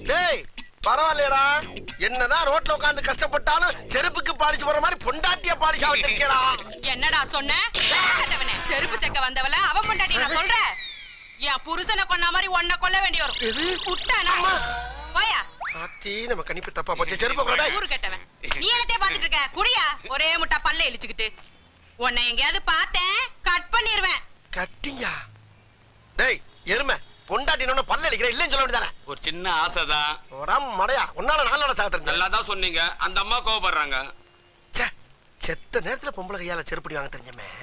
டேய் பரவாயில்லையடா என்னதான் ரோட்ல உட்கார்ந்து கஷ்டப்பட்டாலும் செருப்புக்கு பாலிச்சு போற மாதிரி பொண்டாட்டிய பாலிஷா வச்சிருக்கேடா என்னடா சொன்ன கேட்டவனே, செருப்பு தைக்க வந்தவள அவன் பொண்டாட்டி நான் சொல்றேன் என் புருஷனை கொன்ன மாதிரி உன்னை கொல்ல வேண்டி வரும் எது? விட்டானா போயா ஆத்தி நம்ம கணிப்பு தப்பா போச்சு செருப்பு கூட ஊரு கெட்டவன் நீ என்னத்தைய பாத்துட்டு இருக்க குடியா ஒரே முட்டா பல்ல இழிச்சுக்கிட்டு உன்னை எங்கேயாவது பார்த்தேன் கட் பண்ணிருவேன் கட்டியா டேய் எருமை பொண்டாட்டினோட பல்ல அடிக்கிற இல்லைன்னு சொல்ல வேண்டியதானே ஒரு சின்ன ஆசைதான் உடம்பு மடையா உன்னால நாளோட சாப்பிட்டு நல்லா தான் சொன்னீங்க அந்த அம்மா கோவப்படுறாங்க ச்சே செத்த நேரத்துல பொம்பளை கையால செருப்படி வாங்க தெரிஞ்சமே